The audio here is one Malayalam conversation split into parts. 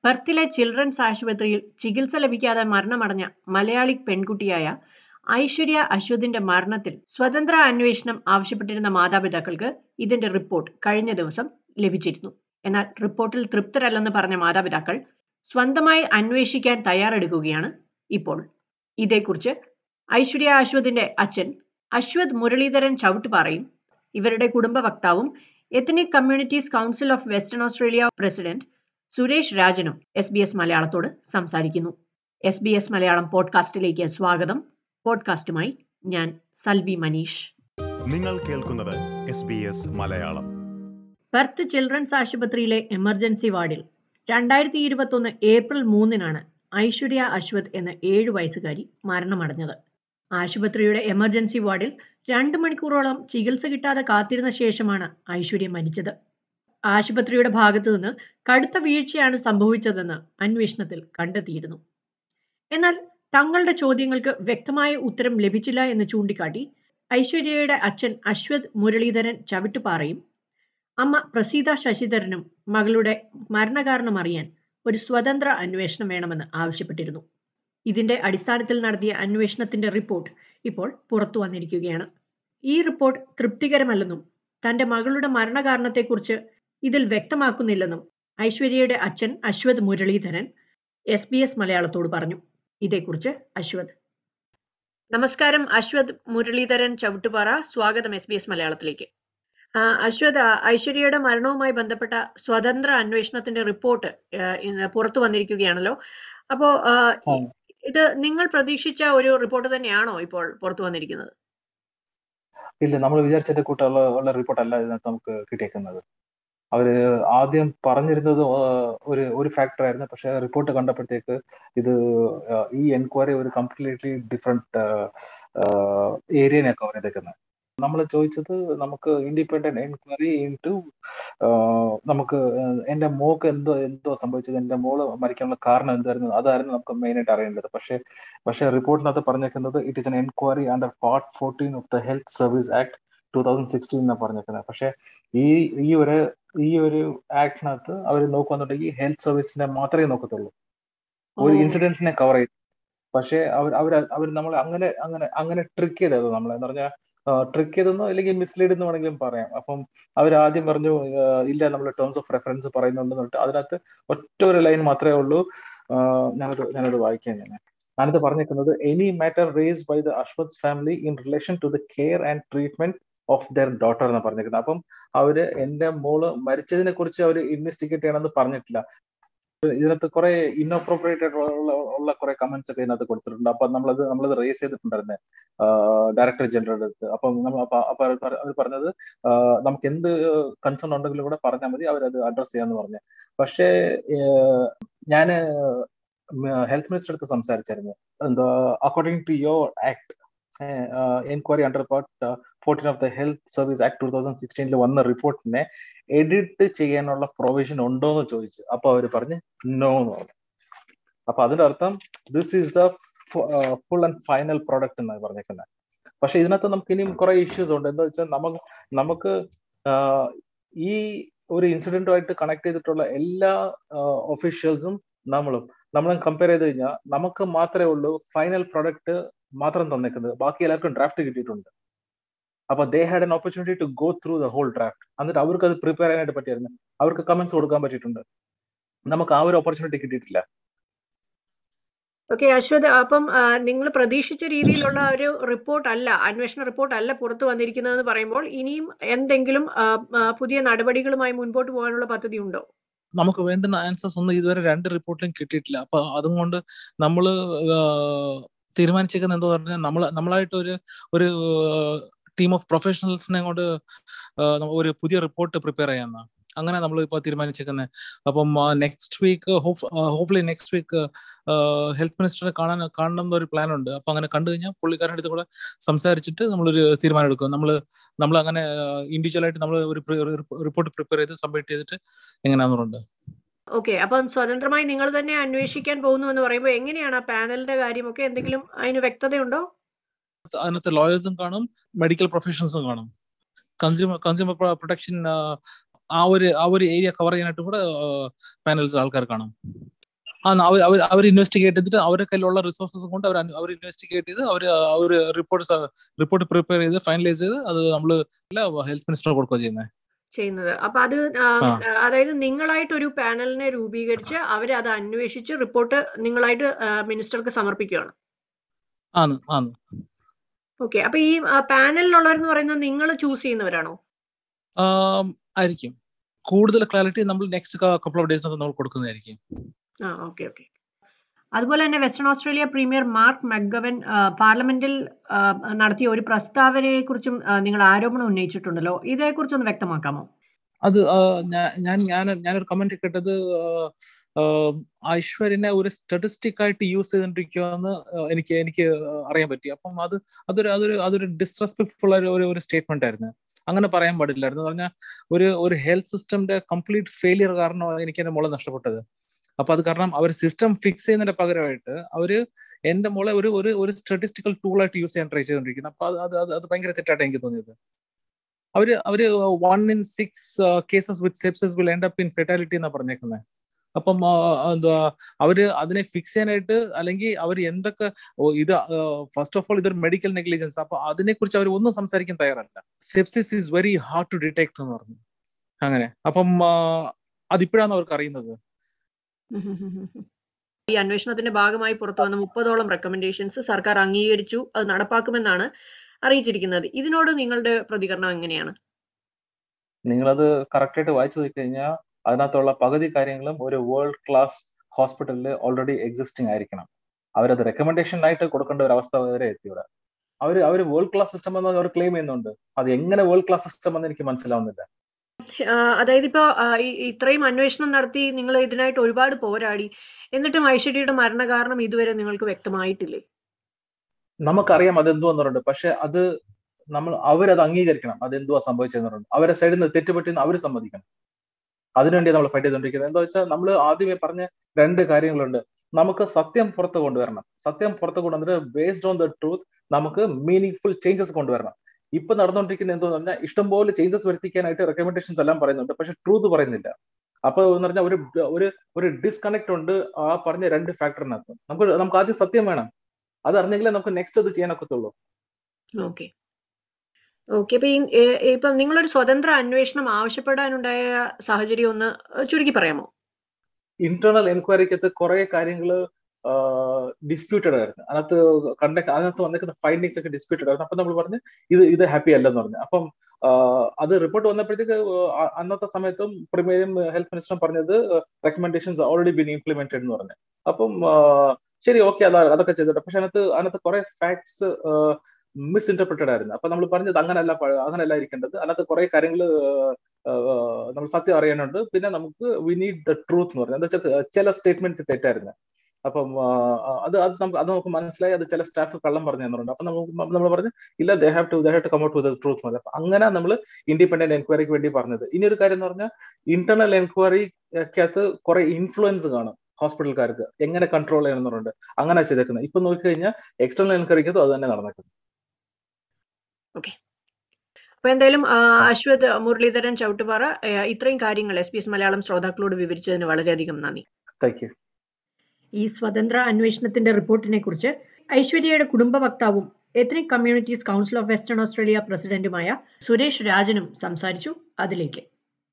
പെർത്തിലെ ചിൽഡ്രൻസ് ആശുപത്രിയിൽ ചികിത്സ ലഭിക്കാതെ മരണമടഞ്ഞ മലയാളി പെൺകുട്ടിയായ ഐശ്വര്യ അശ്വതിന്റെ മരണത്തിൽ സ്വതന്ത്ര അന്വേഷണം ആവശ്യപ്പെട്ടിരുന്ന മാതാപിതാക്കൾക്ക് ഇതിന്റെ റിപ്പോർട്ട് കഴിഞ്ഞ ദിവസം ലഭിച്ചിരുന്നു എന്നാൽ റിപ്പോർട്ടിൽ തൃപ്തരല്ലെന്ന് പറഞ്ഞ മാതാപിതാക്കൾ സ്വന്തമായി അന്വേഷിക്കാൻ തയ്യാറെടുക്കുകയാണ് ഇപ്പോൾ ഇതേക്കുറിച്ച് ഐശ്വര്യ അശ്വതിന്റെ അച്ഛൻ അശ്വത് മുരളീധരൻ ചവിട്ടുപാറയും ഇവരുടെ കുടുംബ വക്താവും ethnic communities council of Western Australia president Suresh രാജനും എസ് ബി എസ് മലയാളത്തോട് സംസാരിക്കുന്നു എസ് ബി എസ് മലയാളം പോഡ്കാസ്റ്റിലേക്ക് സ്വാഗതം പോഡ്കാസ്റ്റുമായി ഞാൻ സൽവി മനീഷ് നിങ്ങൾ കേൾക്കുന്നത് S B S Malayalam Perth children's ആശുപത്രിയിലെ എമർജൻസി വാർഡിൽ രണ്ടായിരത്തി ഇരുപത്തൊന്ന് ഏപ്രിൽ മൂന്നിനാണ് ഐശ്വര്യ അശ്വത് എന്ന ഏഴു വയസ്സുകാരി മരണമടഞ്ഞത് ആശുപത്രിയുടെ എമർജൻസി വാർഡിൽ രണ്ട് മണിക്കൂറോളം ചികിത്സ കിട്ടാതെ കാത്തിരുന്ന ശേഷമാണ് ഐശ്വര്യ മരിച്ചത് ആശുപത്രിയുടെ ഭാഗത്തു നിന്ന് കടുത്ത വീഴ്ചയാണ് സംഭവിച്ചതെന്ന് അന്വേഷണത്തിൽ കണ്ടെത്തിയിരുന്നു എന്നാൽ തങ്ങളുടെ ചോദ്യങ്ങൾക്ക് വ്യക്തമായ ഉത്തരം ലഭിച്ചില്ല എന്ന് ചൂണ്ടിക്കാട്ടി ഐശ്വര്യയുടെ അച്ഛൻ അശ്വത് മുരളീധരൻ ചവിട്ടുപാറയും അമ്മ പ്രസീത ശശിധരനും മകളുടെ മരണകാരണം അറിയാൻ ഒരു സ്വതന്ത്ര അന്വേഷണം വേണമെന്ന് ആവശ്യപ്പെട്ടിരുന്നു ഇതിന്റെ അടിസ്ഥാനത്തിൽ നടത്തിയ അന്വേഷണത്തിന്റെ റിപ്പോർട്ട് ഇപ്പോൾ പുറത്തു വന്നിരിക്കുകയാണ് ഈ റിപ്പോർട്ട് തൃപ്തികരമല്ലെന്നും തന്റെ മകളുടെ മരണകാരണത്തെക്കുറിച്ച് ഇതിൽ വ്യക്തമാക്കുന്നില്ലെന്നും ഐശ്വര്യയുടെ അച്ഛൻ Ashwath Muralidharan S B S മലയാളത്തോട് പറഞ്ഞു ഇതേക്കുറിച്ച് അശ്വത് നമസ്കാരം അശ്വത് മുരളീധരൻ ചവിട്ടുപാറ സ്വാഗതം എസ് ബി എസ് മലയാളത്തിലേക്ക് ആ, അശ്വത് ആ, ഐശ്വര്യയുടെ മരണവുമായി ബന്ധപ്പെട്ട സ്വതന്ത്ര അന്വേഷണത്തിന്റെ റിപ്പോർട്ട് ആ, ഇന്ന് പുറത്തു വന്നിരിക്കുകയാണല്ലോ അപ്പോ ആ, ആ. ഇത് നിങ്ങൾ പ്രതീക്ഷിച്ച ഒരു റിപ്പോർട്ട് തന്നെയാണോ ഇപ്പോൾ പുറത്തു വന്നിരിക്കുന്നത് ഇല്ല നമ്മൾ വിചാരിച്ചതിന്റെ കൂട്ടുള്ള ഉള്ള റിപ്പോർട്ട് അല്ല ഇതിനകത്ത് നമുക്ക് കിട്ടിയേക്കുന്നത് അവര് ആദ്യം പറഞ്ഞിരുന്നത് ആ, ഒരു ഒരു ഫാക്ടർ ആയിരുന്നു പക്ഷെ റിപ്പോർട്ട് കണ്ടപ്പോഴത്തേക്ക് ഇത് ആ, ഈ എൻക്വയറി ഒരു കംപ്ലീറ്റ്ലി ഡിഫറെന്റ് ഏരിയനെ കവർ ചെയ്തേക്കുന്നത് നമ്മൾ ചോദിച്ചത് നമുക്ക് ഇൻഡിപെൻഡന്റ് എൻക്വയറി ഇൻ ടു നമുക്ക് എന്റെ മോക്ക് എന്തോ എന്തോ സംഭവിച്ചത് എന്റെ മോള് മരിക്കാനുള്ള കാരണം എന്തായിരുന്നു അതായിരുന്നു നമുക്ക് മെയിൻ ആയിട്ട് അറിയേണ്ടത് പക്ഷേ പക്ഷേ റിപ്പോർട്ടിനകത്ത് പറഞ്ഞേക്കുന്നത് it is an enquiry under part fourteen of the Health Service Act two thousand sixteen എന്നാണ് പറഞ്ഞേക്കുന്നത് പക്ഷേ ഈ ഈ ഒരു ഈ ഒരു ആക്ടിനകത്ത് അവർ നോക്കുന്നുണ്ടെങ്കിൽ ഹെൽത്ത് സർവീസിനെ മാത്രമേ നോക്കത്തുള്ളൂ ഒരു ഓ. ഇൻസിഡന്റിനെ കവർ ചെയ്യും പക്ഷേ അവർ അവർ അവർ നമ്മളെ അങ്ങനെ അങ്ങനെ അങ്ങനെ ട്രിക്ക് ചെയ്തത് നമ്മളെ എന്ന് പറഞ്ഞാൽ ട്രിക്ക് ചെയ്തെന്നോ അല്ലെങ്കിൽ മിസ്ലീഡ് എന്ന് വേണമെങ്കിലും പറയാം അപ്പം അവർ ആദ്യം പറഞ്ഞു ആ, ഇല്ല നമ്മൾ ടേംസ് ഓഫ് റെഫറൻസ് പറയുന്നുണ്ടെന്ന് പറഞ്ഞിട്ട് അതിനകത്ത് ഒറ്റ ഒരു ലൈൻ മാത്രമേ ഉള്ളൂ ആ, ഞാനത് ഞാനത് വായിക്കാൻ ഞാൻ ഞാനത് പറഞ്ഞേക്കുന്നത് any matter raise by the Ashwath family in relation to the care and treatment of their daughter എന്ന് പറഞ്ഞേക്കുന്നത് അപ്പം അവര് എന്റെ മോള് മരിച്ചതിനെ കുറിച്ച് അവർ ഇൻവെസ്റ്റിഗേറ്റ് ചെയ്യണമെന്ന് പറഞ്ഞിട്ടില്ല ഇതിനകത്ത് കുറെ ഇൻഅപ്രോപ്രിയേറ്റ് ഉള്ള ഉള്ള കുറെ കമന്റ്സ് ഒക്കെ ഇതിനകത്ത് കൊടുത്തിട്ടുണ്ട് അപ്പൊ നമ്മളത് നമ്മളത് റേസ് ചെയ്തിട്ടുണ്ടായിരുന്നെ ഡയറക്ടർ ജനറൽ അടുത്ത് അപ്പം നമ്മൾ അപ്പൊ അപ്പൊ അവർ പറ- അവർ പറഞ്ഞത് ആ, നമുക്ക് എന്ത് കൺസേൺ ഉണ്ടെങ്കിലും കൂടെ പറഞ്ഞാൽ മതി അവരത് അഡ്രസ് ചെയ്യാന്ന് പറഞ്ഞു പക്ഷേ ഞാൻ ഹെൽത്ത് മിനിസ്റ്റർ അടുത്ത് സംസാരിച്ചായിരുന്നു എന്താ according to your act enquiry under part fourteen of the Health Service Act two thousand സിക്സ്റ്റീനിൽ വന്ന റിപ്പോർട്ടിനെ എഡിറ്റ് ചെയ്യാനുള്ള പ്രൊവിഷൻ ഉണ്ടോ എന്ന് ചോദിച്ചു അപ്പൊ അവർ പറഞ്ഞ് നോ എന്ന് പറഞ്ഞു അപ്പൊ അതിന്റെ അർത്ഥം this is the full and final product എന്നാണ് പറഞ്ഞേക്കുന്നത് പക്ഷെ ഇതിനകത്ത് നമുക്ക് ഇനിയും കുറെ ഇഷ്യൂസ് ഉണ്ട് എന്താ വെച്ചാൽ നമുക്ക് നമുക്ക് ആഹ്, ഈ ഒരു ഇൻസിഡന്റുമായിട്ട് കണക്ട് ചെയ്തിട്ടുള്ള എല്ലാ ഒഫീഷ്യൽസും നമ്മളും നമ്മളും കമ്പയർ ചെയ്ത് കഴിഞ്ഞാൽ നമുക്ക് മാത്രമേ ഉള്ളൂ ഫൈനൽ പ്രോഡക്റ്റ് മാത്രം തന്നേക്കുന്നത് ബാക്കി എല്ലാവർക്കും ഡ്രാഫ്റ്റ് കിട്ടിയിട്ടുണ്ട് അപ്പൊ they had an opportunity to go through the whole draft എന്നിട്ട് അവർക്ക് അത് പ്രിപ്പയർ ചെയ്യാനായിട്ട് പറ്റിയായിരുന്നു അവർക്ക് കമന്റ്സ് കൊടുക്കാൻ പറ്റിയിട്ടുണ്ട് നമുക്ക് ആ ഒരു ഓപ്പർച്യൂണിറ്റി കിട്ടിയിട്ടില്ല ഓക്കെ അശ്വത് അപ്പം നിങ്ങൾ പ്രതീക്ഷിച്ച രീതിയിലുള്ള ഒരു റിപ്പോർട്ട് അല്ല അന്വേഷണ റിപ്പോർട്ട് അല്ല പുറത്തു വന്നിരിക്കുന്നതെന്ന് പറയുമ്പോൾ ഇനിയും എന്തെങ്കിലും ആ, ആ, പുതിയ നടപടികളുമായി മുൻപോട്ട് പോകാനുള്ള പദ്ധതി ഉണ്ടോ നമുക്ക് വേണ്ടുന്ന ആൻസേഴ്സ് ഒന്നും ഇതുവരെ രണ്ട് റിപ്പോർട്ടിലും കിട്ടിയിട്ടില്ല അപ്പൊ അതും കൊണ്ട് നമ്മൾ തീരുമാനിച്ചേക്കുന്നത് എന്താ പറഞ്ഞാൽ നമ്മൾ നമ്മളായിട്ട് ഒരു ഒരു ടീം ഓഫ് പ്രൊഫഷണൽസിനെ കൊണ്ട് ആ, നമ്മ- ഒരു പുതിയ റിപ്പോർട്ട് പ്രിപ്പയർ ചെയ്യാന്ന അങ്ങനെ നമ്മൾ ഇപ്പോൾ തീരുമാനിച്ചേക്കുന്നത് അപ്പം next week hopefully next week health മിനിസ്റ്ററെ കാണാൻ കാണണം എന്നൊരു പ്ലാൻ ഉണ്ട് അപ്പൊ അങ്ങനെ കണ്ടു കഴിഞ്ഞാൽ പുള്ളിക്കാരുടെ അടുത്ത് കൂടെ സംസാരിച്ചിട്ട് നമ്മളൊരു തീരുമാനം എടുക്കും നമ്മൾ നമ്മൾ അങ്ങനെ ഇൻഡിവിജ്വൽ ആയിട്ട് നമ്മൾ ഒരു റിപ്പോർട്ട് പ്രിപ്പയർ ചെയ്ത് സബ്മിറ്റ് ചെയ്തിട്ട് എങ്ങനെയാണെന്നുണ്ട് ഓക്കെ അപ്പം സ്വതന്ത്രമായി നിങ്ങൾ തന്നെ അന്വേഷിക്കാൻ പോകുന്നു എന്ന് പറയുമ്പോൾ എങ്ങനെയാണ് ആ പാനലിന്റെ കാര്യമൊക്കെ എന്തെങ്കിലും അതിന് വ്യക്തതയുണ്ടോ അതിനകത്ത് ലോയേഴ്സും കാണും മെഡിക്കൽ പ്രൊഫഷണൽസും കാണും കൺസ്യൂമർ കൺസ്യൂമർ പ്രൊട്ടക്ഷൻ ആ ഒരു ആ ഒരു ഏരിയ കവർ ചെയ്യാനായിട്ടും കൂടെ പാനൽസ് ആൾക്കാർ കാണും ആ അവർ അവർ അവർ ഇൻവെസ്റ്റിഗേറ്റ് ചെയ്തിട്ട് അവരുടെ കയ്യിലുള്ള റിസോഴ്സസ് കൊണ്ട് അവർ അവർ ഇൻവെസ്റ്റിഗേറ്റ് ചെയ്ത് അവർ അവർ റിപ്പോർട്ട് റിപ്പോർട്ട് പ്രിപ്പയർ ചെയ്ത് ഫൈനലൈസ് ചെയ്ത് അത് നമ്മൾ ഹെൽത്ത് മിനിസ്റ്റർ കൊടുക്കുക ചെയ്യുന്നത് ചെയ്യുന്നത് അപ്പൊ അത് ആ, ആ. അതായത് നിങ്ങളായിട്ട് ഒരു പാനലിനെ രൂപീകരിച്ച് അവര് അത് അന്വേഷിച്ച് റിപ്പോർട്ട് നിങ്ങളായിട്ട് മിനിസ്റ്റർക്ക് സമർപ്പിക്കുകയാണ് ആണ് ആണ് ഓക്കെ അപ്പൊ ഈ പാനലിലുള്ളവരെന്ന് പറയുന്നത് നിങ്ങൾ ചൂസ് ചെയ്യുന്നവരാണോ ആം, ആയിരിക്കും കൂടുതൽ ക്ലാരിറ്റി നമ്മൾ നെക്സ്റ്റ് കപ്പിൾ ഓഫ് ഡേയ്സിനകത്ത് നമ്മൾ കൊടുക്കുന്നതായിരിക്കും ആ ഓക്കെ ഓക്കെ അതുപോലെ തന്നെ Western Australia premier Mark McGowan ആ, പാർലമെന്റിൽ ആ, നടത്തിയ ഒരു പ്രസ്താവനയെ കുറിച്ചും നിങ്ങൾ ആരോപണം ഉന്നയിച്ചിട്ടുണ്ടല്ലോ ഇതേക്കുറിച്ചൊന്ന് വ്യക്തമാക്കാമോ അത് ആ, ഞാ- ഞാൻ ഞാൻ ഞാനൊരു കമന്റ് കേട്ടത് ആ, ആ, ഐശ്വര്യനെ ഒരു സ്റ്റാറ്റിസ്റ്റിക് ആയിട്ട് യൂസ് ചെയ്തോണ്ടിരിക്കുമെന്ന് എനിക്ക് എനിക്ക് അറിയാൻ പറ്റി അപ്പം അത് അതൊരു അതൊരു അതൊരു ഡിസ്റെസ്പെക്ട്ഫുൾ ആയ ഒരു ഒരു സ്റ്റേറ്റ്മെന്റ് ആയിരുന്നു അങ്ങനെ പറയാൻ പാടില്ലായിരുന്നു എന്ന് പറഞ്ഞാൽ ഒരു ഒരു ഹെൽത്ത് സിസ്റ്റമിന്റെ കംപ്ലീറ്റ് ഫെയിലിയർ കാരണമാണ് എനിക്ക് എന്റെ മോളെ നഷ്ടപ്പെട്ടത് അപ്പൊ അത് കാരണം അവർ സിസ്റ്റം ഫിക്സ് ചെയ്യുന്നതിന്റെ പകരമായിട്ട് അവര് എന്റെ മോളെ ഒരു ഒരു ഒരു സ്റ്റാറ്റിസ്റ്റിക്കൽ ടൂൾ ആയിട്ട് യൂസ് ചെയ്യാൻ ട്രൈ ചെയ്തോണ്ടിരിക്കുന്നു അപ്പൊ അത് അത് അത് അത് ഭയങ്കര തെറ്റായിട്ട് എനിക്ക് തോന്നിയത് അവര് അവര് one in six cases with sepsis will end up in fatality എന്നാ പറഞ്ഞേക്കുന്നത് അപ്പം ആ, എന്താ അവര് അതിനെ ഫിക്സ് ചെയ്യാനായിട്ട് അല്ലെങ്കിൽ അവർ എന്തൊക്കെ ഓ, ഇത് ഫസ്റ്റ് ഓഫ് ഓൾ ഇതൊരു മെഡിക്കൽ നെഗ്ലിജൻസ് അപ്പൊ അതിനെ കുറിച്ച് അവർ ഒന്നും സംസാരിക്കാൻ തയ്യാറല്ല sepsis is very hard to detect എന്ന് പറഞ്ഞു അങ്ങനെ അപ്പം ആ, അതിപ്പോഴാണ് അവർക്ക് അറിയുന്നത് ഈ അന്വേഷണത്തിന്റെ ഭാഗമായി പുറത്തു വന്ന മുപ്പതോളം റെക്കമെൻഡേഷൻസ് സർക്കാർ അംഗീകരിച്ചു അത് നടപ്പാക്കുമെന്നാണ് അറിയിച്ചിരിക്കുന്നത് ഇതിനോട് നിങ്ങളുടെ പ്രതികരണം എങ്ങനെയാണ് നിങ്ങളത് കറക്റ്റ് ആയിട്ട് വായിച്ചു നോക്കി കഴിഞ്ഞാൽ അതിനകത്തുള്ള പകുതി കാര്യങ്ങളും ഒരു വേൾഡ് ക്ലാസ് ഹോസ്പിറ്റലിൽ ഓൾറെഡി എക്സിസ്റ്റിംഗ് ആയിരിക്കണം അവരത് റെക്കമെൻഡേഷൻ ആയിട്ട് കൊടുക്കേണ്ട ഒരു അവസ്ഥ വരെ എത്തി ഇവിടെ അവർ അവർ വേൾഡ് ക്ലാസ് സിസ്റ്റം എന്ന് അവർ ക്ലെയിം ചെയ്യുന്നുണ്ട് അത് എങ്ങനെ വേൾഡ് ക്ലാസ് സിസ്റ്റം എന്ന് എനിക്ക് മനസ്സിലാവുന്നില്ല ആ, അതായത് ഇപ്പോ ആ, ഈ- ഇത്രയും അന്വേഷണം നടത്തി നിങ്ങൾ ഇതിനായിട്ട് ഒരുപാട് പോരാടി എന്നിട്ടും ഐശ്വര്യയുടെ മരണകാരണം ഇതുവരെ നിങ്ങൾക്ക് വ്യക്തമായിട്ടില്ലേ നമുക്കറിയാം അത് എന്തുവെന്നുണ്ട് പക്ഷെ അത് നമ്മൾ അവരത് അംഗീകരിക്കണം അത് എന്തുവാ സംഭവിച്ചെന്നുണ്ട് അവരെ സൈഡിൽ നിന്ന് തെറ്റുപറ്റിയെന്ന് അവർ സമ്മതിക്കണം അതിനുവേണ്ടി നമ്മൾ ഫൈറ്റ് ചെയ്തുകൊണ്ടിരിക്കുന്നത് എന്താ വെച്ചാൽ നമ്മൾ ആദ്യമേ പറഞ്ഞ രണ്ട് കാര്യങ്ങളുണ്ട് നമുക്ക് സത്യം പുറത്ത് കൊണ്ടുവരണം സത്യം പുറത്ത് കൊണ്ടുവന്നിട്ട് ബേസ്ഡ് ഓൺ ദ ട്രൂത്ത് നമുക്ക് മീനിങ് ഫുൾ ചേഞ്ചസ് കൊണ്ടുവരണം ഇപ്പൊ നടന്നുകൊണ്ടിരിക്കുന്ന എന്തോന്ന് പറഞ്ഞാൽ ഇഷ്ടംപോലെ ചേഞ്ചസ് വരുത്തിക്കാനായിട്ട് റെക്കമെൻഡേഷൻസ് എല്ലാം പറയുന്നുണ്ട് പക്ഷെ ട്രൂത്ത് പറയുന്നില്ല അപ്പൊ എന്ന് പറഞ്ഞാൽ ഒരു ഒരു ഒരു ഡിസ്കണക്ട് ഉണ്ട് ആ പറഞ്ഞ രണ്ട് ഫാക്ടറിനകത്ത് നമുക്ക് നമുക്ക് ആദ്യം സത്യം വേണം അത് അറിഞ്ഞെങ്കിലേ നമുക്ക് നെക്സ്റ്റ് അത് ചെയ്യാനൊക്കത്തുള്ളൂ ഓക്കെ ഓക്കെ അപ്പൊ ഈ ഏ- ഇപ്പൊ നിങ്ങളൊരു സ്വതന്ത്ര അന്വേഷണം ആവശ്യപ്പെടാനുണ്ടായ സാഹചര്യം ഒന്ന് ചുരുക്കി പറയാമോ ഇന്റേണൽ എൻക്വയറിക്കകത്ത് കുറെ കാര്യങ്ങൾ ഡിസ്പ്യൂട്ടഡ് ആയിരുന്നു അതിനകത്ത് കണ്ടക്ട് അതിനകത്ത് വന്നിരിക്കുന്ന ഫൈൻഡിങ്സ് ഒക്കെ ഡിസ്പ്യൂട്ടഡ് ആയിരുന്നു അപ്പൊ നമ്മൾ പറഞ്ഞു ഇത് ഇത് ഹാപ്പി അല്ലെന്ന് പറഞ്ഞു അപ്പം ആഹ് അത് റിപ്പോർട്ട് വന്നപ്പോഴത്തേക്ക് ആഹ് അന്നത്തെ സമയത്തും പ്രിമിയറും ഹെൽത്ത് മിനിസ്റ്ററും പറഞ്ഞത് റെക്കമെൻഡേഷൻസ് ഓൾറെഡി ബീൻ ഇംപ്ലിമെന്റഡ് എന്ന് പറഞ്ഞു അപ്പം ആഹ് ശരി ഓക്കെ അതാ അതൊക്കെ ചെയ്തിട്ട് പക്ഷെ അതിനകത്ത് അതിനകത്ത് കുറെ ഫാക്ട്സ് മിസ് ഇന്റർപ്രിറ്റഡ് ആയിരുന്നു അപ്പൊ നമ്മൾ പറഞ്ഞത് അങ്ങനല്ല പ- അങ്ങനല്ല ഇരിക്കേണ്ടത് അതിനകത്ത് കുറെ കാര്യങ്ങൾ നമ്മൾ സത്യം അറിയാനുണ്ട് പിന്നെ നമുക്ക് വി നീഡ് ദ ട്രൂത്ത് എന്ന് പറഞ്ഞത് എന്താ വെച്ചാൽ ചില സ്റ്റേറ്റ്മെന്റ് തെറ്റായിരുന്നു അപ്പം ആ, അത് അത് നമുക്ക് അത് നമുക്ക് മനസ്സിലായി അത് ചില സ്റ്റാഫ് കള്ളം പറഞ്ഞു തന്നിട്ടുണ്ട് അപ്പൊ നമുക്ക് നമ്മൾ പറഞ്ഞു ഇല്ല they have to they have to come out with truth പറഞ്ഞു അപ്പൊ അങ്ങനെ നമ്മൾ ഇൻഡിപെൻഡന്റ് എൻക്വയറിക്ക് വേണ്ടി പറഞ്ഞത് ഇനി ഒരു കാര്യം എന്ന് പറഞ്ഞാൽ ഇന്റർണൽ എൻക്വയറിക്കകത്ത് കുറെ ഇൻഫ്ലുവൻസ് കാണും ഹോസ്പിറ്റൽക്കാർക്ക് എങ്ങനെ കൺട്രോൾ ചെയ്യണം എന്ന് പറഞ്ഞിട്ട് അങ്ങനെ ചെയ്തേക്കുന്നത് ഇപ്പൊ നോക്കിക്കഴിഞ്ഞാൽ എക്സ്റ്റർണൽ എൻക്വയറിക്കകത്തും അത് തന്നെ നടന്നേക്കുന്നത് അപ്പൊ എന്തായാലും ആ, അശ്വത് മുരളീധരൻ ചവിട്ടുപാറ ഏ, ഇത്രയും കാര്യങ്ങൾ എസ് പി എസ് മലയാളം ശ്രോതാക്കളോട് വിവരിച്ചതിന് വളരെയധികം നന്ദി താങ്ക് യു ഈ സ്വതന്ത്ര അന്വേഷണത്തിന്റെ റിപ്പോർട്ടിനെ കുറിച്ച് ഐശ്വര്യയുടെ കുടുംബ വക്താവും ethnic communities council of Western Australia പ്രസിഡന്റുമായ സുരേഷ് രാജനും സംസാരിച്ചു അതിലേക്ക്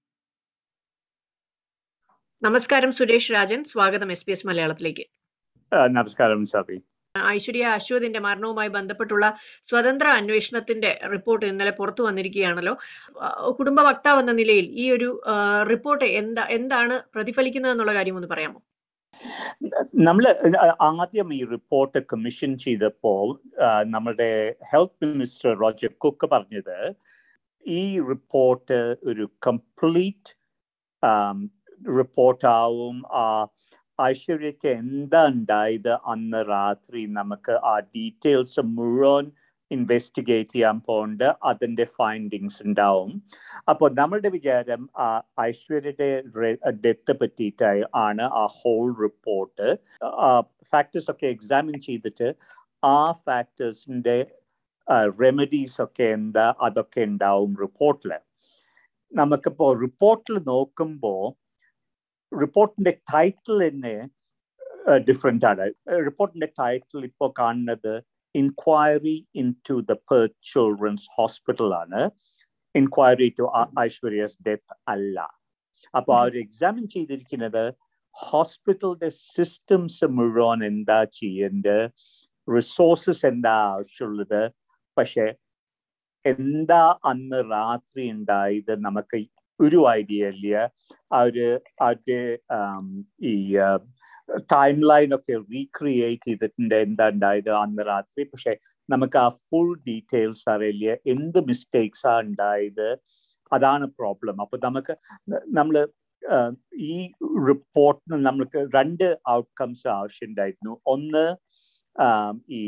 നമസ്കാരം സുരേഷ് രാജൻ സ്വാഗതം എസ് പി എസ് മലയാളത്തിലേക്ക് ആ, നമസ്കാരം സബി ഐശ്വര്യ അശ്വതിന്റെ മരണവുമായി ബന്ധപ്പെട്ടുള്ള സ്വതന്ത്ര അന്വേഷണത്തിന്റെ റിപ്പോർട്ട് ഇന്നലെ പുറത്തു വന്നിരിക്കുകയാണല്ലോ ആ, കുടുംബ വക്താവ് എന്ന നിലയിൽ ഈ ഒരു ആ, റിപ്പോർട്ട് എന്താ എന്താണ് പ്രതിഫലിക്കുന്നത് എന്നുള്ള കാര്യം ഒന്ന് പറയാമോ നമ്മൾ ആദ്യം ഈ റിപ്പോർട്ട് കമ്മീഷൻ ചെയ്തപ്പോൾ ആ, നമ്മളുടെ ഹെൽത്ത് മിനിസ്റ്റർ റോജർ കുക്ക് പറഞ്ഞത് ഈ റിപ്പോർട്ട് ഒരു കംപ്ലീറ്റ് റിപ്പോർട്ടാവും ആ ഐശ്വര്യക്ക് എന്താ ഉണ്ടായത് അന്ന് രാത്രി നമുക്ക് ആ ഡീറ്റെയിൽസ് മുഴുവൻ ഇൻവെസ്റ്റിഗേറ്റ് ചെയ്യാൻ പോണ്ട് അതിന്റെ ഫൈൻഡിങ്സ് ഉണ്ടാവും അപ്പോൾ നമ്മളുടെ വിചാരം ആ ഐശ്വര്യയുടെ ഡെത്ത് പറ്റിയിട്ടായി ആണ് ആ ഹോൾ റിപ്പോർട്ട് ഫാക്ടേഴ്സ് ഒക്കെ എക്സാമിൻ ചെയ്തിട്ട് ആ ഫാക്ടേഴ്സിന്റെ റെമഡീസ് ഒക്കെ എന്താ അതൊക്കെ ഉണ്ടാവും റിപ്പോർട്ടിൽ നമുക്കിപ്പോൾ റിപ്പോർട്ടിൽ നോക്കുമ്പോൾ റിപ്പോർട്ടിന്റെ ടൈറ്റിൽ തന്നെ ഡിഫറെൻ്റ് ആണ് റിപ്പോർട്ടിന്റെ ടൈറ്റിൽ ഇപ്പോൾ കാണുന്നത് inquiry into the Perth children's hospital ആണ് ഇൻക്വയറി ടു ഐശ്വര്യസ് ഡെത്ത് അല്ല അപ്പോൾ അവർ എക്സാമിൻ ചെയ്തിരിക്കുന്നത് ഹോസ്പിറ്റലിന്റെ സിസ്റ്റംസ് മുഴുവൻ എന്താ ചെയ്യേണ്ടത് റിസോഴ്സസ് എന്താ ആവശ്യമുള്ളത് പക്ഷെ എന്താ അന്ന് രാത്രി ഉണ്ടായത് നമുക്ക് ഒരു ഐഡിയ ഇല്ല അവര് അവരുടെ ഈ ടൈം ലൈൻ ഒക്കെ റീക്രിയേറ്റ് ചെയ്തിട്ടുണ്ട് എന്താ ഉണ്ടായത് അന്ന് രാത്രി പക്ഷെ നമുക്ക് ആ ഫുൾ ഡീറ്റെയിൽസ് അറിയില്ല എന്ത് മിസ്റ്റേക്സ് ആ ഉണ്ടായത് അതാണ് പ്രോബ്ലം അപ്പൊ നമുക്ക് നമ്മൾ ഈ റിപ്പോർട്ടിന് നമ്മൾക്ക് രണ്ട് ഔട്ട്കംസ് ആവശ്യമുണ്ടായിരുന്നു ഒന്ന് ഈ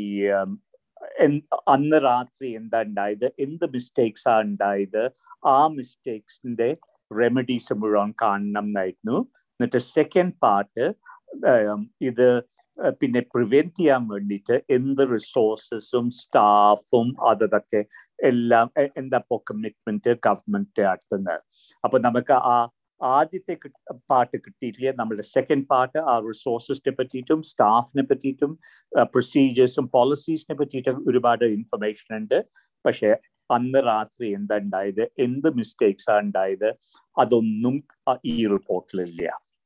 അന്ന് രാത്രി എന്താ ഉണ്ടായത് എന്ത് മിസ്റ്റേക്സ് ആ ഉണ്ടായത് ആ മിസ്റ്റേക്സിന്റെ റെമഡീസ് മുഴുവൻ കാണണം എന്നായിരുന്നു എന്നിട്ട് സെക്കൻഡ് പാർട്ട് ഇത് പിന്നെ പ്രിവെന്റ് ചെയ്യാൻ വേണ്ടിയിട്ട് എന്ത് റിസോഴ്സസും സ്റ്റാഫും അതൊക്കെ എല്ലാം എന്താ ഇപ്പോൾ കമ്മിറ്റ്മെന്റ് ഗവൺമെന്റ് നടത്തുന്നത് അപ്പൊ നമുക്ക് ആ ആദ്യത്തെ പാർട്ട് കിട്ടിയിട്ടില്ല നമ്മുടെ സെക്കൻഡ് പാർട്ട് ആ റിസോഴ്സസിനെ പറ്റിയിട്ടും സ്റ്റാഫിനെ പറ്റിയിട്ടും പ്രൊസീജിയേഴ്സും പോളിസീസിനെ പറ്റിയിട്ടും ഒരുപാട് ഇൻഫർമേഷൻ ഉണ്ട് പക്ഷെ അന്ന് രാത്രി എന്താ ഉണ്ടായത് എന്ത് മിസ്റ്റേക്സ് ആ ഉണ്ടായത് അതൊന്നും ഈ റിപ്പോർട്ടിലില്ല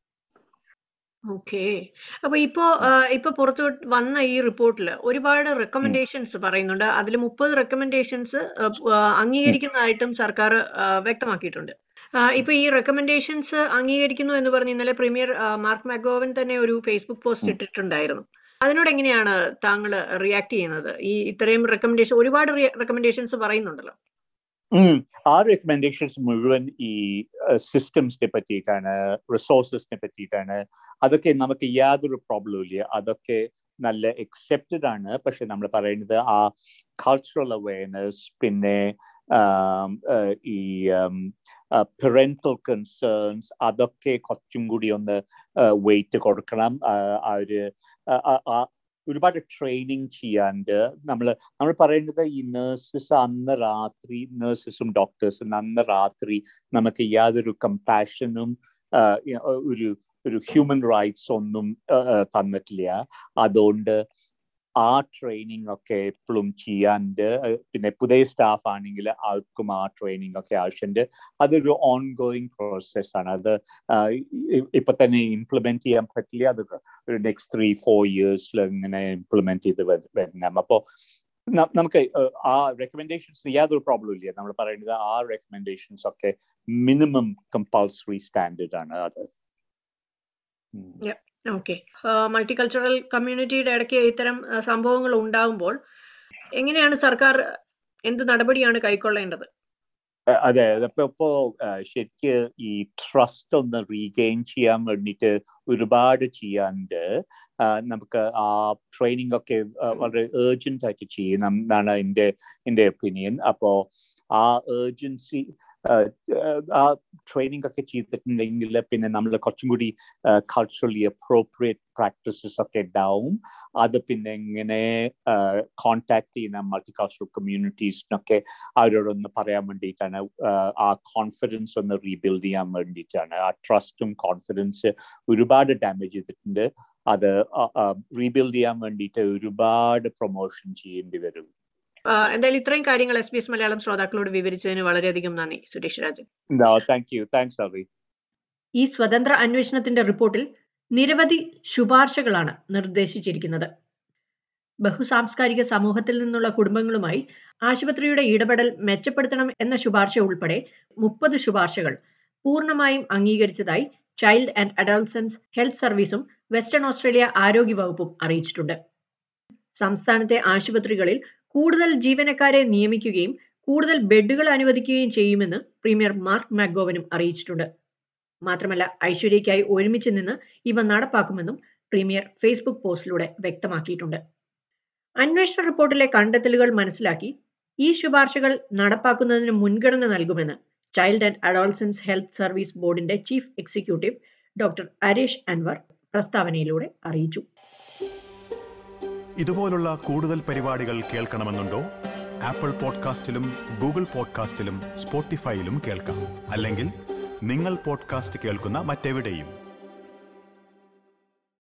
ഓക്കെ അപ്പൊ ഇപ്പോ ഇപ്പൊ പുറത്തു വന്ന ഈ റിപ്പോർട്ടിൽ ഒരുപാട് റെക്കമെൻഡേഷൻസ് പറയുന്നുണ്ട് അതിൽ മുപ്പത് റെക്കമെൻഡേഷൻസ് അംഗീകരിക്കുന്നതായിട്ടും സർക്കാർ വ്യക്തമാക്കിയിട്ടുണ്ട് ഇപ്പൊ ഈ റെക്കമെൻഡേഷൻസ് അംഗീകരിക്കുന്നു എന്ന് പറഞ്ഞ് ഇന്നലെ പ്രീമിയർ മാർക്ക് മാഗോവൻ തന്നെ ഒരു ഫേസ്ബുക്ക് പോസ്റ്റ് ഇട്ടിട്ടുണ്ടായിരുന്നു അതിനോട് എങ്ങനെയാണ് താങ്കൾ റിയാക്ട് ചെയ്യുന്നത് ഈ ഇത്രയും റെക്കമെൻഡേഷൻ ഒരുപാട് റെക്കമെൻഡേഷൻസ് പറയുന്നുണ്ടല്ലോ ആ റെക്കമെൻഡേഷൻസ് മുഴുവൻ ഈ സിസ്റ്റംസിനെ പറ്റിയിട്ടാണ് റിസോഴ്സസിനെ പറ്റിയിട്ടാണ് അതൊക്കെ നമുക്ക് യാതൊരു പ്രോബ്ലം ഇല്ല അതൊക്കെ നല്ല എക്സെപ്റ്റഡ് ആണ് പക്ഷെ നമ്മൾ പറയുന്നത് ആ കൾച്ചറൽ അവയർനെസ് പിന്നെ ഈ പെറൻറ്റൽ കൺസേൺസ് അതൊക്കെ കുറച്ചും കൂടി ഒന്ന് വെയിറ്റ് കൊടുക്കണം ആ ഒരു ഒരുപാട് ട്രെയിനിങ് ചെയ്യാണ്ട് നമ്മൾ നമ്മൾ പറയുന്നത് ഈ നേഴ്സസ് അന്ന് രാത്രി നേഴ്സസും ഡോക്ടേഴ്സും അന്ന് രാത്രി നമുക്ക് യാതൊരു കമ്പാഷനും ഒരു ഒരു ഹ്യൂമൻ റൈറ്റ്സ് ഒന്നും തന്നിട്ടില്ല അതുകൊണ്ട് ആ ട്രെയിനിങ് ഒക്കെ എപ്പോഴും ചെയ്യാണ്ട് പിന്നെ പുതിയ സ്റ്റാഫ് ആണെങ്കിൽ ആർക്കും ആ ട്രെയിനിങ് ഒക്കെ ആവശ്യമുണ്ട് അതൊരു ഓൺ ഗോയിങ് പ്രോസസ് ആണ് അത് ഇപ്പൊ തന്നെ ഇംപ്ലിമെന്റ് ചെയ്യാൻ പറ്റില്ല അത് ഒരു നെക്സ്റ്റ് ത്രീ ഫോർ ഇയേഴ്സിൽ ഇങ്ങനെ ഇംപ്ലിമെന്റ് ചെയ്ത് വരണം അപ്പോൾ നമുക്ക് ആ റെക്കമെൻഡേഷൻസ് യാതൊരു പ്രോബ്ലം ഇല്ല നമ്മൾ പറയുന്നത് ആ റെക്കമെൻഡേഷൻസ് ഒക്കെ മിനിമം കമ്പൾസറി സ്റ്റാൻഡേർഡ് ആണ് അത് ഓക്കെ മൾട്ടികൾച്ചറൽ കമ്മ്യൂണിറ്റിയുടെ ഇടയ്ക്ക് ഇത്തരം സംഭവങ്ങൾ ഉണ്ടാകുമ്പോൾ എങ്ങനെയാണ് സർക്കാർ എന്ത് നടപടിയാണ് കൈക്കൊള്ളേണ്ടത് അതെ അപ്പൊ ഇപ്പോ ശരിക്ക് ഈ ട്രസ്റ്റ് ഒന്ന് റീഗെയിൻ ചെയ്യാൻ വേണ്ടിയിട്ട് ഒരുപാട് ചെയ്യാണ്ട് നമുക്ക് ആ ട്രെയിനിങ് ഒക്കെ വളരെ ഏർജന്റ് ആയിട്ട് ചെയ്യണം എന്നാണ് എൻ്റെ എൻ്റെ ഒപ്പീനിയൻ അപ്പോ ആ ഏർജൻസി ആ ട്രെയിനിങ് ഒക്കെ ചെയ്തിട്ടുണ്ടെങ്കിൽ പിന്നെ നമ്മൾ കുറച്ചും കൂടി കൾച്ചറലി അപ്രോപ്രിയേറ്റ് പ്രാക്ടീസസ് ഒക്കെ ഉണ്ടാവും അത് പിന്നെ ഇങ്ങനെ കോണ്ടാക്ട് ചെയ്യുന്ന മൾട്ടികൾച്ചറൽ കമ്മ്യൂണിറ്റീസിനൊക്കെ അവരോടൊന്ന് പറയാൻ വേണ്ടിയിട്ടാണ് ആ കോൺഫിഡൻസ് ഒന്ന് റീബിൽഡ് ചെയ്യാൻ വേണ്ടിയിട്ടാണ് ആ ട്രസ്റ്റും കോൺഫിഡൻസ് ഒരുപാട് ഡാമേജ് ചെയ്തിട്ടുണ്ട് അത് റീബിൽഡ് ചെയ്യാൻ വേണ്ടിയിട്ട് ഒരുപാട് പ്രൊമോഷൻ ചെയ്യേണ്ടി വരും എന്തായാലും ഇത്രയും കാര്യങ്ങൾ എസ് ബി എസ് മലയാളം ശ്രോതാക്കളോട് വിവരിച്ചതിന് വളരെയധികം നന്ദി Suresh Rajan thank you thanks അറി ഈ സ്വതന്ത്ര അന്വേഷണത്തിന്റെ റിപ്പോർട്ടിൽ നിരവധി ശുപാർശകളാണ് നിർദ്ദേശിച്ചിരിക്കുന്നത് ബഹുസാംസ്കാരിക സമൂഹത്തിൽ നിന്നുള്ള കുടുംബങ്ങളുമായി ആശുപത്രിയുടെ ഇടപെടൽ മെച്ചപ്പെടുത്തണം എന്ന ശുപാർശ ഉൾപ്പെടെ മുപ്പത് ശുപാർശകൾ പൂർണ്ണമായും അംഗീകരിച്ചതായി ചൈൽഡ് ആൻഡ് അഡോൾസൻസ് ഹെൽത്ത് സർവീസും വെസ്റ്റേൺ ഓസ്ട്രേലിയ ആരോഗ്യ വകുപ്പും അറിയിച്ചിട്ടുണ്ട് സംസ്ഥാനത്തെ ആശുപത്രികളിൽ കൂടുതൽ ജീവനക്കാരെ നിയമിക്കുകയും കൂടുതൽ ബെഡുകൾ അനുവദിക്കുകയും ചെയ്യുമെന്ന് പ്രീമിയർ മാർക്ക് മാഗോവനും അറിയിച്ചിട്ടുണ്ട് മാത്രമല്ല ഐശ്വര്യയ്ക്കായി ഒരുമിച്ച് നിന്ന് ഇവ നടപ്പാക്കുമെന്നും പ്രീമിയർ ഫേസ്ബുക്ക് പോസ്റ്റിലൂടെ വ്യക്തമാക്കിയിട്ടുണ്ട് അന്വേഷണ റിപ്പോർട്ടിലെ കണ്ടെത്തലുകൾ മനസ്സിലാക്കി ഈ ശുപാർശകൾ നടപ്പാക്കുന്നതിന് മുൻഗണന നൽകുമെന്ന് child and adolescence health service ബോർഡിന്റെ chief executive doctor Aresh Anwar പ്രസ്താവനയിലൂടെ അറിയിച്ചു ഇതുപോലുള്ള കൂടുതൽ പരിപാടികൾ കേൾക്കണമെന്നുണ്ടോ ആപ്പിൾ പോഡ്കാസ്റ്റിലും ഗൂഗിൾ പോഡ്കാസ്റ്റിലും സ്പോട്ടിഫൈയിലും കേൾക്കാം അല്ലെങ്കിൽ നിങ്ങൾ പോഡ്കാസ്റ്റ് കേൾക്കുന്ന മറ്റെവിടെയും